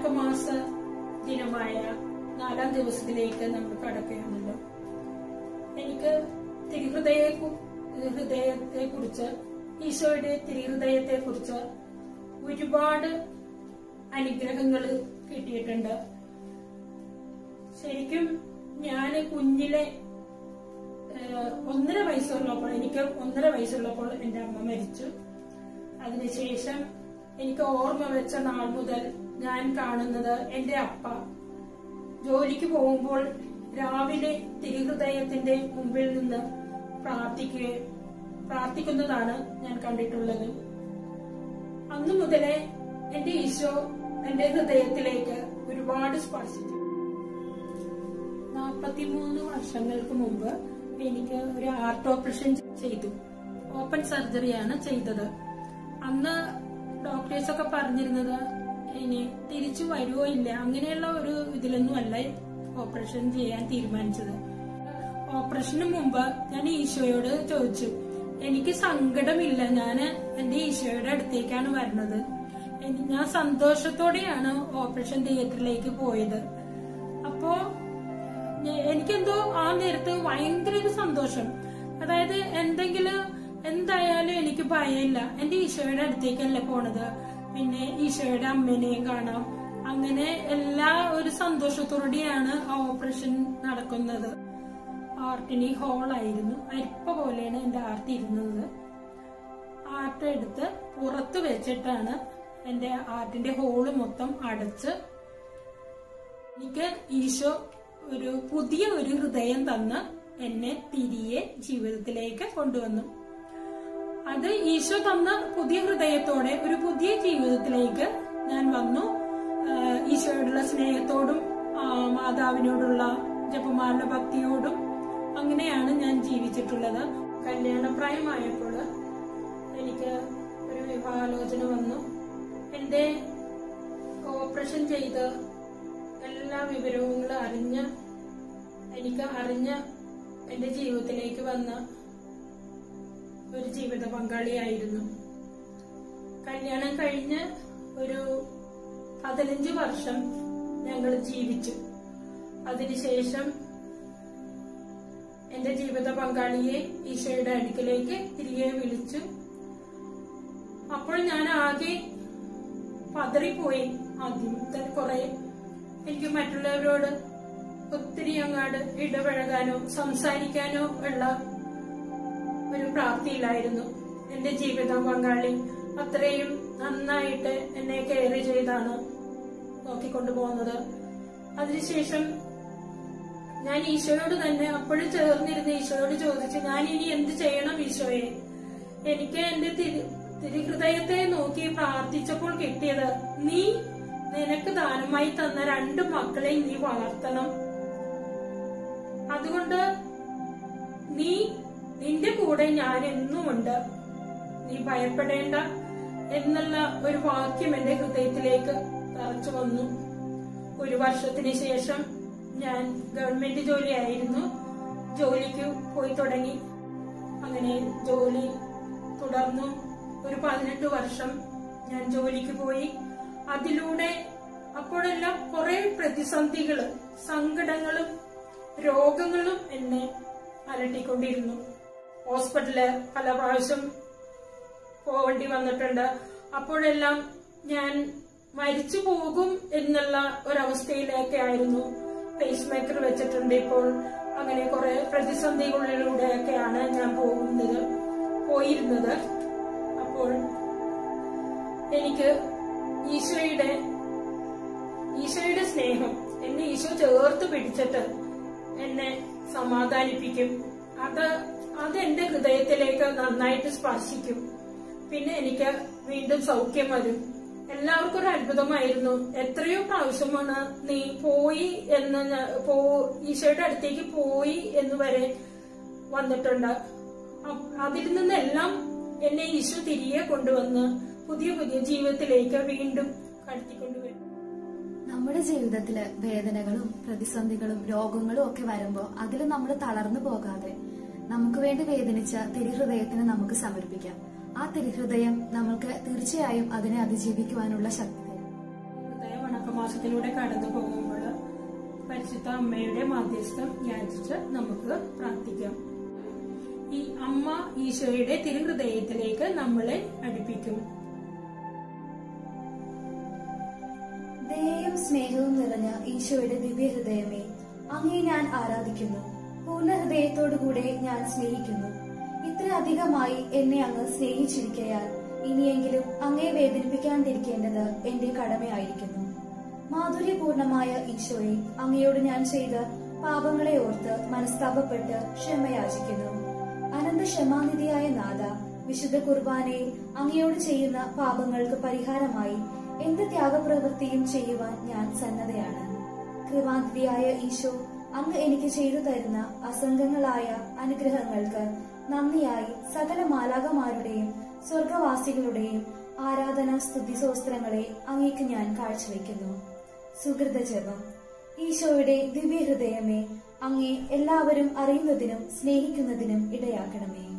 വണക്കമാസ ദിനമായ നാലാം ദിവസത്തിലേക്ക് നമ്മൾ കടക്കുകയാണല്ലോ എനിക്ക് തിരുഹൃദയ ഹൃദയത്തെ കുറിച്ച് ഈശോയുടെ തിരുഹൃദയത്തെ കുറിച്ച് ഒരുപാട് അനുഗ്രഹങ്ങൾ കിട്ടിയിട്ടുണ്ട് ശരിക്കും ഞാൻ കുഞ്ഞിലെ ഏഹ്, ഒന്നര വയസ്സുള്ളപ്പോൾ എനിക്ക് ഒന്നര വയസ്സുള്ളപ്പോൾ എന്റെ അമ്മ മരിച്ചു അതിനുശേഷം എനിക്ക് ഓർമ്മ വെച്ച നാൾ മുതൽ ഞാൻ കാണുന്നത് എന്റെ അപ്പ ജോലിക്ക് പോകുമ്പോൾ രാവിലെ തിരുഹൃദയത്തിന്റെ മുമ്പിൽ നിന്ന് പ്രാർത്ഥിക്കുകയും പ്രാർത്ഥിക്കുന്നതാണ് ഞാൻ കണ്ടിട്ടുള്ളത് അന്നു മുതലേ എന്റെ ഈശോ എന്റെ ഹൃദയത്തിലേക്ക് ഒരുപാട് സ്പർശിച്ചു നാൽപ്പത്തിമൂന്ന് വർഷങ്ങൾക്ക് മുമ്പ് എനിക്ക് ഒരു ഹാർട്ട് ഓപ്പറേഷൻ ചെയ്തു ഓപ്പൺ സർജറിയാണ് ചെയ്തത് അന്ന് ഡോക്ടേഴ്സ് ഒക്കെ പറഞ്ഞിരുന്നത് ഇനി തിരിച്ചു വരുമോ ഇല്ല അങ്ങനെയുള്ള ഒരു ഇതിലൊന്നും അല്ല ഓപ്പറേഷൻ ചെയ്യാൻ തീരുമാനിച്ചത് ഓപ്പറേഷന് മുമ്പ് ഞാൻ ഈശോയോട് ചോദിച്ചു എനിക്ക് സങ്കടമില്ല ഞാൻ എന്റെ ഈശോയുടെ അടുത്തേക്കാണ് വരുന്നത് എനി- ഞാൻ സന്തോഷത്തോടെയാണ് ഓപ്പറേഷൻ തിയേറ്ററിലേക്ക് പോയത് അപ്പോ ഞ- എനിക്കെന്തോ ആ നേരത്ത് ഭയങ്കര ഒരു സന്തോഷം അതായത് എന്തെങ്കിലും എന്തായാലും എനിക്ക് ഭയമില്ല എന്റെ ഈശോയുടെ അടുത്തേക്കല്ലേ പോണത് പിന്നെ ഈശോയുടെ അമ്മേനെയും കാണാം അങ്ങനെ എല്ലാ ഒരു സന്തോഷത്തോടെയാണ് ആ ഓപ്പറേഷൻ നടക്കുന്നത് ആർട്ടിനി ഹോളായിരുന്നു അരിപ്പ പോലെയാണ് എന്റെ ആർട്ട് ഇരുന്നത് ആർട്ട് എടുത്ത് പുറത്ത് വെച്ചിട്ടാണ് എന്റെ ആർട്ടിന്റെ ഹോള് മൊത്തം അടച്ച് എനിക്ക് ഈശോ ഒരു പുതിയ ഒരു ഹൃദയം തന്ന് എന്നെ തിരികെ ജീവിതത്തിലേക്ക് കൊണ്ടുവന്നു അത് ഈശോ തന്ന പുതിയ ഹൃദയത്തോടെ ഒരു പുതിയ ജീവിതത്തിലേക്ക് ഞാൻ വന്നു ആഹ് ഈശോയോടുള്ള സ്നേഹത്തോടും ആഹ് മാതാവിനോടുള്ള ജപമാല ഭക്തിയോടും അങ്ങനെയാണ് ഞാൻ ജീവിച്ചിട്ടുള്ളത് കല്യാണപ്രായമായപ്പോൾ എനിക്ക് ഒരു വിവാഹാലോചന വന്നു എന്റെ ഓപ്പറേഷൻ ചെയ്ത് എല്ലാ വിവരങ്ങളും അറിഞ്ഞ് എനിക്ക് അറിഞ്ഞ എന്റെ ജീവിതത്തിലേക്ക് വന്ന ഒരു ജീവിത പങ്കാളിയായിരുന്നു കല്യാണം കഴിഞ്ഞ് ഒരു പതിനഞ്ച് വർഷം ഞങ്ങൾ ജീവിച്ചു അതിനുശേഷം എന്റെ ജീവിത പങ്കാളിയെ ഈശോയുടെ അടുക്കിലേക്ക് തിരികെ വിളിച്ചു അപ്പോൾ ഞാൻ ആകെ പതറിപ്പോയി ആദ്യത്തെ കുറെ എനിക്ക് മറ്റുള്ളവരോട് ഒത്തിരി അങ്ങാട് ഇടപഴകാനോ സംസാരിക്കാനോ ഉള്ള ഒരു പ്രാപ്തിയിലായിരുന്നു എന്റെ ജീവിത പങ്കാളി അത്രയും നന്നായിട്ട് എന്നെ കെയർ ചെയ്താണ് നോക്കിക്കൊണ്ടു പോകുന്നത് അതിനുശേഷം ഞാൻ ഈശോയോട് തന്നെ അപ്പോഴും ചേർന്നിരുന്ന ഈശോയോട് ചോദിച്ചു ഞാൻ ഇനി എന്ത് ചെയ്യണം ഈശോയെ എനിക്ക് എന്റെ തിരു തിരുഹൃദയത്തെ നോക്കി പ്രാർത്ഥിച്ചപ്പോൾ കിട്ടിയത് നീ നിനക്ക് ദാനമായി തന്ന രണ്ട് മക്കളെ നീ വളർത്തണം അതുകൊണ്ട് നീ നിന്റെ കൂടെ ഞാൻ എന്നുമുണ്ട് നീ ഭയപ്പെടേണ്ട എന്നുള്ള ഒരു വാക്യം എന്റെ ഹൃദയത്തിലേക്ക് തറച്ചു വന്നു ഒരു വർഷത്തിന് ശേഷം ഞാൻ ഗവൺമെന്റ് ജോലിയായിരുന്നു ജോലിക്ക് പോയി തുടങ്ങി അങ്ങനെ ജോലി തുടർന്നു ഒരു പതിനെട്ട് വർഷം ഞാൻ ജോലിക്ക് പോയി അതിലൂടെ അപ്പോഴെല്ലാം കുറെ പ്രതിസന്ധികള് സങ്കടങ്ങളും രോഗങ്ങളും എന്നെ അലട്ടിക്കൊണ്ടിരുന്നു ഹോസ്പിറ്റലില് പല പ്രാവശ്യം പോകേണ്ടി വന്നിട്ടുണ്ട് അപ്പോഴെല്ലാം ഞാൻ മരിച്ചു പോകും എന്നുള്ള ഒരവസ്ഥയിലൊക്കെ ആയിരുന്നു പേസ് മേക്കർ വെച്ചിട്ടുണ്ട് ഇപ്പോൾ അങ്ങനെ കുറെ പ്രതിസന്ധികളിലൂടെയൊക്കെയാണ് ഞാൻ പോകുന്നത് പോയിരുന്നത് അപ്പോൾ എനിക്ക് ഈശോയുടെ ഈശോയുടെ സ്നേഹം എന്നെ ഈശോ ചേർത്ത് പിടിച്ചിട്ട് എന്നെ സമാധാനിപ്പിക്കും അത് അത് എന്റെ ഹൃദയത്തിലേക്ക് നന്നായിട്ട് സ്പർശിക്കും പിന്നെ എനിക്ക് വീണ്ടും സൗഖ്യം വരും എല്ലാവർക്കും ഒരു അത്ഭുതമായിരുന്നു എത്രയോ പ്രാവശ്യമാണ് നീ പോയി എന്ന് ഞാൻ- പോ ഈശോയുടെ അടുത്തേക്ക് പോയി എന്ന് വരെ വന്നിട്ടുണ്ട് അ- അതിൽ നിന്നെല്ലാം എന്നെ ഈശോ തിരികെ കൊണ്ടുവന്ന് പുതിയ പുതിയ ജീവിതത്തിലേക്ക് വീണ്ടും കടത്തിക്കൊണ്ടുവരും നമ്മുടെ ജീവിതത്തില് വേദനകളും പ്രതിസന്ധികളും രോഗങ്ങളും ഒക്കെ വരുമ്പോ അതിൽ നമ്മൾ തളർന്നു പോകാതെ നമുക്ക് വേണ്ടി വേദനിച്ച തിരുഹൃദയത്തിന് നമുക്ക് സമർപ്പിക്കാം ആ തിരുഹൃദയം നമ്മൾക്ക് തീർച്ചയായും അതിനെ അതിജീവിക്കുവാനുള്ള ശക്തി തരും ഹൃദയ വണക്കം മാസത്തിലൂടെ കടന്നു പോകുമ്പോൾ പരിശുദ്ധ അമ്മയുടെ മാധ്യസ്ഥം യാചിച്ച് നമുക്ക് പ്രാർത്ഥിക്കാം ഈ അമ്മ ഈശോയുടെ തിരുഹൃദയത്തിലേക്ക് നമ്മളെ അടുപ്പിക്കും ദയയും സ്നേഹവും നിറഞ്ഞ ഈശോയുടെ ദിവ്യഹൃദയമേ അങ്ങേ ഞാൻ ആരാധിക്കുന്നു പൂർണ്ണ ഹൃദയത്തോടുകൂടെ ഞാൻ സ്നേഹിക്കുന്നു ഇത്ര അധികമായി എന്നെ അങ്ങ് സ്നേഹിച്ചിരിക്കയാൽ ഇനിയെങ്കിലും അങ്ങേ വേദനിപ്പിക്കാണ്ടിരിക്കേണ്ടത് എന്റെ കടമയായിരിക്കുന്നു മാധുര്യപൂർണമായ ഈശോയെ അങ്ങയോട് ഞാൻ ചെയ്ത പാപങ്ങളെ ഓർത്ത് മനസ്താപപ്പെട്ട് ക്ഷമയാചിക്കുന്നു അനന്ത ക്ഷമാനിധിയായ നാഥ വിശുദ്ധ കുർബാനയിൽ അങ്ങയോട് ചെയ്യുന്ന പാപങ്ങൾക്ക് പരിഹാരമായി എന്ത് ത്യാഗപ്രവൃത്തിയും ചെയ്യുവാൻ ഞാൻ സന്നദ്ധയാണ് കൃപാന്തിയായ ഈശോ അങ്ങ് എനിക്ക് ചെയ്തു തരുന്ന അസംഗങ്ങളായ അനുഗ്രഹങ്ങൾക്ക് നന്ദിയായി സകല മാലാകമാരുടെയും സ്വർഗവാസികളുടെയും ആരാധന സ്തുതിസോസ്ത്രങ്ങളെ അങ്ങേക്ക് ഞാൻ കാഴ്ചവെക്കുന്നു സുഹൃത ജപം ഈശോയുടെ ദിവ്യഹൃദയമേ അങ്ങേ എല്ലാവരും അറിയുന്നതിനും സ്നേഹിക്കുന്നതിനും ഇടയാക്കണമേ